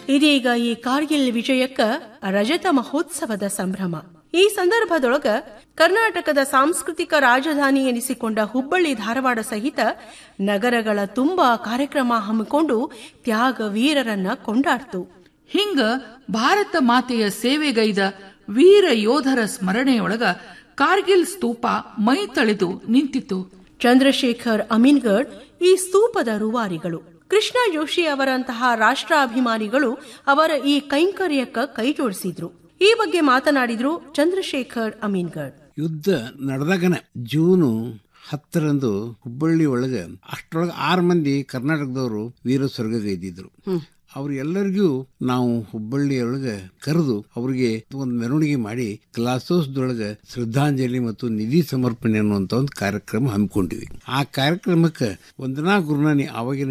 ಇದೀಗ ಈ ಕಾರ್ಗಿಲ್ ವಿಜಯಕ್ಕ ರಜತ ಮಹೋತ್ಸವದ ಸಂಭ್ರಮ ಈ ಸಂದರ್ಭದೊಳಗ ಕರ್ನಾಟಕದ ಸಾಂಸ್ಕೃತಿಕ ರಾಜಧಾನಿ ಎನಿಸಿಕೊಂಡ ಹುಬ್ಬಳ್ಳಿ ಧಾರವಾಡ ಸಹಿತ ನಗರಗಳ ತುಂಬಾ ಕಾರ್ಯಕ್ರಮ ಹಮ್ಮಿಕೊಂಡು ತ್ಯಾಗ ವೀರರನ್ನ ಕೊಂಡಾಡ್ತು ಹಿಂಗ ಭಾರತ ಮಾತೆಯ ಸೇವೆಗೈದ ವೀರ ಯೋಧರ ಸ್ಮರಣೆಯೊಳಗ ಕಾರ್ಗಿಲ್ ಸ್ತೂಪ ಮೈ ತಳೆದು ನಿಂತಿತು ಚಂದ್ರಶೇಖರ್ ಅಮೀನ್ಗಢ್ ಈ ಸ್ತೂಪದ ರೂವಾರಿಗಳು ಕೃಷ್ಣ ಜೋಶಿ ಅವರಂತಹ ರಾಷ್ಟ್ರಾಭಿಮಾನಿಗಳು ಅವರ ಈ ಕೈಂಕರ್ಯಕ್ಕ ಕೈಜೋಡಿಸಿದ್ರು ಈ ಬಗ್ಗೆ ಮಾತನಾಡಿದ್ರು ಚಂದ್ರಶೇಖರ್ ಅಮೀನ್ಗಢ್ ಯುದ್ಧ ನಡೆದಾಗನ ಜೂನು ಹತ್ತರಂದು ಹುಬ್ಬಳ್ಳಿ ಒಳಗೆ ಅಷ್ಟರೊಳಗೆ ಆರು ಮಂದಿ ಕರ್ನಾಟಕದವರು ವೀರ ಸ್ವರ್ಗಗೈದಿದ್ರು ಅವ್ರೆಲ್ಲರಿಗೂ ನಾವು ಹುಬ್ಬಳ್ಳಿಯೊಳಗೆ ಕರೆದು ಅವರಿಗೆ ಒಂದು ಮೆರವಣಿಗೆ ಮಾಡಿ ಕ್ಲಾಸೋಸ್ದೊಳಗೆ ಶ್ರದ್ಧಾಂಜಲಿ ಮತ್ತು ನಿಧಿ ಸಮರ್ಪಣೆ ಅನ್ನುವಂತ ಒಂದು ಕಾರ್ಯಕ್ರಮ ಹಮ್ಮಿಕೊಂಡಿವಿ ಆ ಕಾರ್ಯಕ್ರಮಕ್ಕೆ ವಂದನಾ ಗುರುನಾನಿ ಅವಾಗಿನ